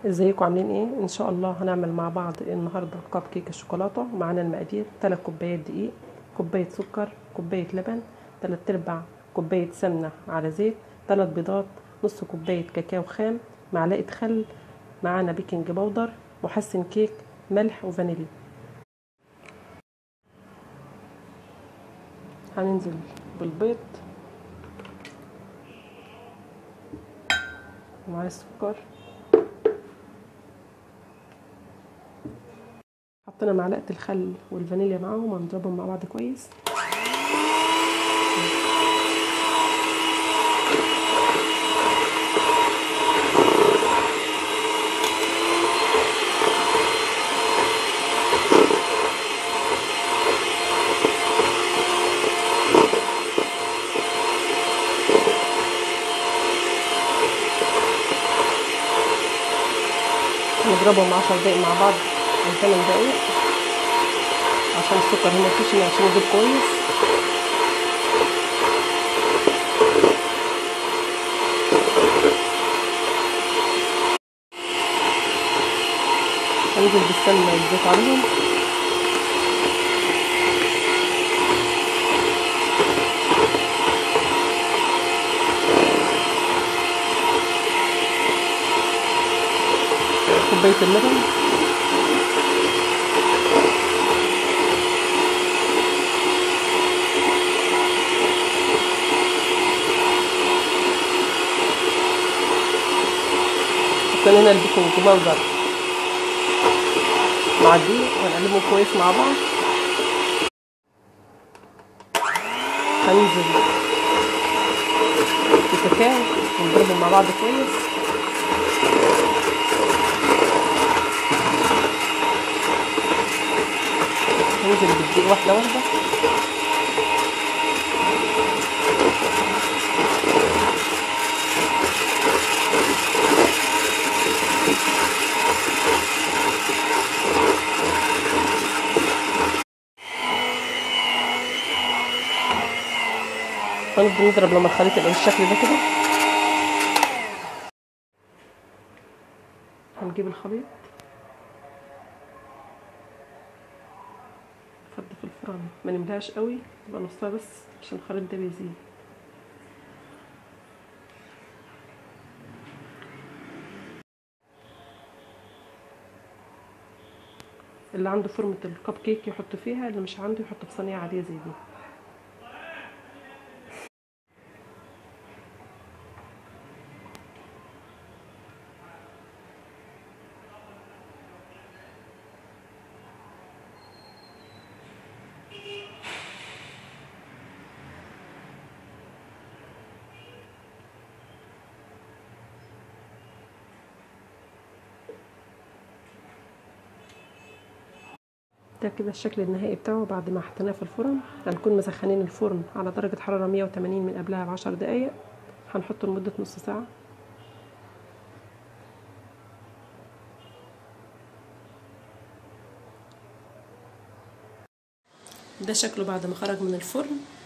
ازيكم عاملين ايه ان شاء الله هنعمل مع بعض النهارده كب كيك الشوكولاته ومعانا المقادير 3 كوبايات دقيق كوبايه سكر كوبايه لبن 3 ارباع كوبايه سمنه على زيت 3 بيضات نص كوبايه كاكاو خام معلقه خل معانا بيكنج باودر محسن كيك ملح وفانيليا هننزل بالبيض ومعاه السكر حطينا معلقه الخل والفانيليا معاهم وهنضربهم مع بعض كويس نضربهم عشر دقايق مع بعض او ثمان دقايق عشان السكر هنا يخشن عشان يجيب كويس هنزل بالسمنه والزيت عليهم كوبايه اللبن حطينا هنا البيكنج باودر مع الدقيق ونقلبهم كويس مع بعض هننزل بالكاكاو ونضربهم مع بعض كويس هننزل بالدقيق واحدة واحدة هنفضل نضرب لما الخليط يبقى بالشكل ده كده هنجيب الخليط نفضي في الفرن ما نملاش قوي يبقى نصها بس عشان الخليط ده بيزيد اللي عنده فورمة الكب كيك يحط فيها اللي مش عنده يحط في صينية عادية زي دي ده كده الشكل النهائي بتاعه بعد ما حطيناه في الفرن هنكون مسخنين الفرن على درجة حرارة 180 من قبلها بعشر دقايق هنحطه لمدة نص ساعة ده شكله بعد ما خرج من الفرن